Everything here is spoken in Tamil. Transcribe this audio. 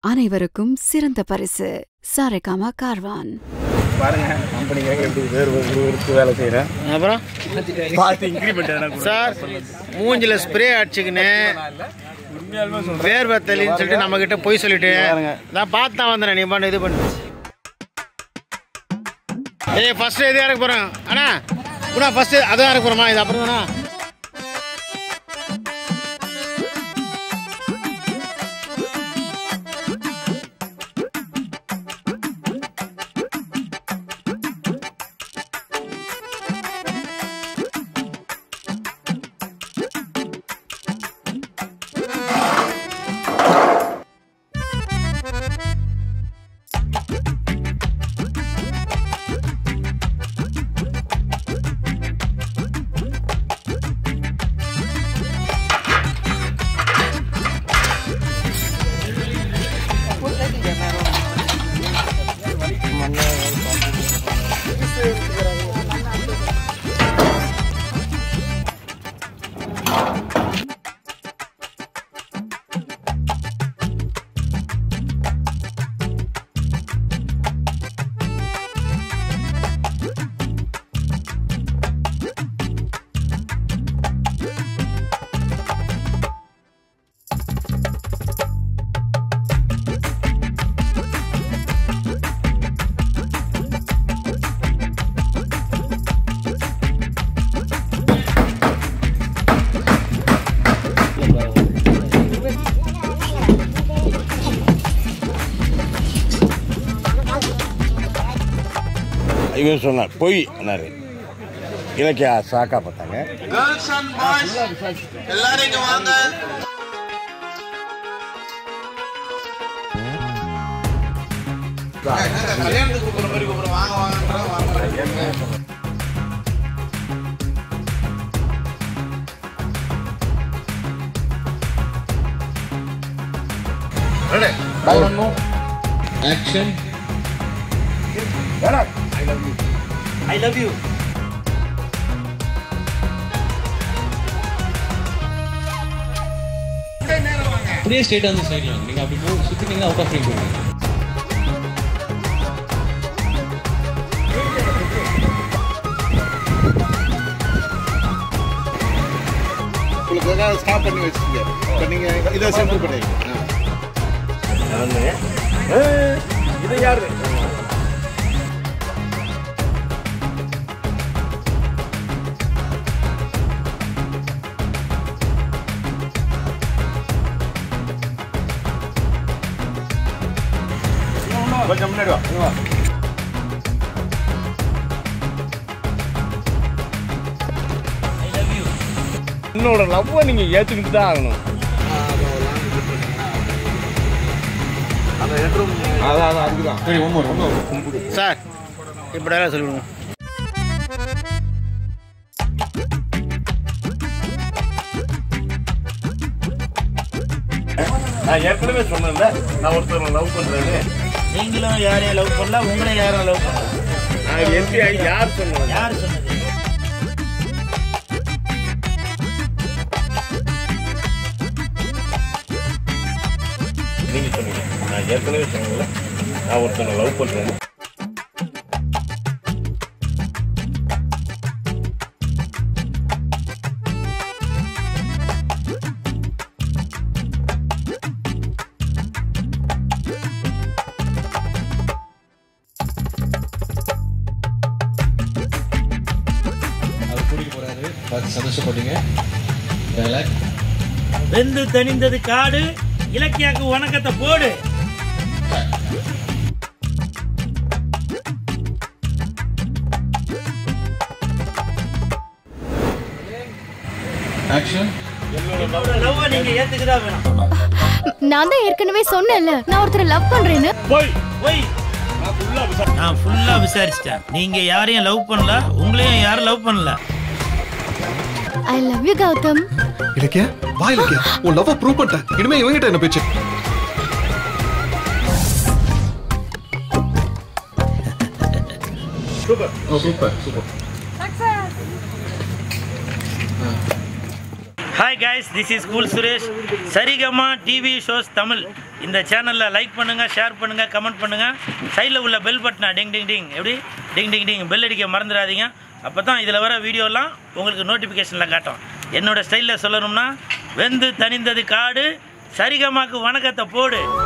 அனைவருக்கும் சிறந்த பரிசு சாரேகாமா கார்வான் பாருங்க கம்பெனிக்காக எப்படி வேறு ஒரு வேலை செய்கிறேன் அப்புறம் பார்த்து இன்க்ரிமெண்ட் சார் மூஞ்சில ஸ்ப்ரே அடிச்சுக்கின்னு வேர்வை தெளின்னு சொல்லிட்டு நம்ம கிட்ட போய் சொல்லிட்டு நான் பார்த்து தான் வந்தேன் நீ பண்ண இது பண்ணு ஏய் ஃபர்ஸ்ட் எது இறக்க போறேன் அண்ணா குணா ஃபர்ஸ்ட் அதான் இறக்க போறோமா இது அப்புறம் தானா இவர் சொன்னார் பொய் என்னாரு இலக்கிய சாக்கா பார்த்தாங்க கேர்ள்ஸ் அண்ட் பாய்ஸ் எல்லாரும் இங்க வாங்க கல்யாணத்துக்கு கூப்பிடுற மாதிரி கூப்பிடுற வாங்க வாங்க வாங்க Action. ஐ லவ் யூ அப்படியே ஸ்ட்ரெயிட் அந்த சைடில் நீங்க அப்படி போய் சுத்திட்டீங்கன்னா அவுட் ஆஃப் ஃப்ரேம் போடுங்க உங்களுக்கு ஏதாவது ஸ்டாப் பண்ணி வச்சுங்க இப்போ நீங்க இதை சென்டர் பண்ணிடுங்க இது யாரு கொஞ்சம் முன்னாடி வா இங்க வா. என்னோட லவ்வை நீங்க ஏத்துக்கிட்டு தான் ஆகணும் அதான் அதான் அதுக்குதான் சரி one more one more sir இப்படியெல்லாம் சொல்லிவிடுங்க நான் ஏற்கனவே சொன்னேன்ல நான் ஒருத்தர் லவ் பண்றேன்னு நீங்களும் யாரையும் லவ் பண்ணல உங்களையும் யாரும் லவ் பண்ணல நான் எம்பி யார் சொன்னேன் யார் சொன்னது நீங்க சொன்னீங்க நான் ஏற்கனவே சொன்னேன்ல நான் ஒருத்தனை லவ் பண்றேன்னு அவர் கூட்டிட்டு போறாரு பார்த்து சந்தோஷப்பட்டீங்க டைலாக் வெந்து தணிந்தது காடு இலக்கியாக்கு வணக்கத்தை போடு ஆக்ஷன் லவ் நீங்க ஏத்துக்கதா வேணும் நான் தான் ஏற்கனவே சொன்னேன்ல நான் ஒருத்தரை லவ் பண்றேன்னு போய் போய் நான் ஃபுல்லா விசாரிச்சிட்டேன் நீங்க யாரையும் லவ் பண்ணல உங்களையும் யாரும் லவ் பண்ணல I love you Gautham Ilakkiya வா இலக்கியா உன் லவ் ப்ரூவ் பண்ணிட்டேன் இனிமே இவங்கிட்ட என்ன பேச்சு oh super super hi guys this is cool Suresh Saregama TV shows Tamil இந்த சேனலில் லைக் பண்ணுங்கள் ஷேர் பண்ணுங்கள் கமெண்ட் பண்ணுங்கள் சைடில் உள்ள பெல் பட்டனை டிங் டிங் டிங் எப்படி டிங் டிங் டிங் பெல் அடிக்க மறந்துடாதீங்க அப்போ தான் இதில் வர வீடியோலாம் உங்களுக்கு நோட்டிஃபிகேஷனில் காட்டும் என்னோட ஸ்டைலில் சொல்லணும்னா வெந்து தணிந்தது காடு சரிகமாக்கு வணக்கத்தை போடு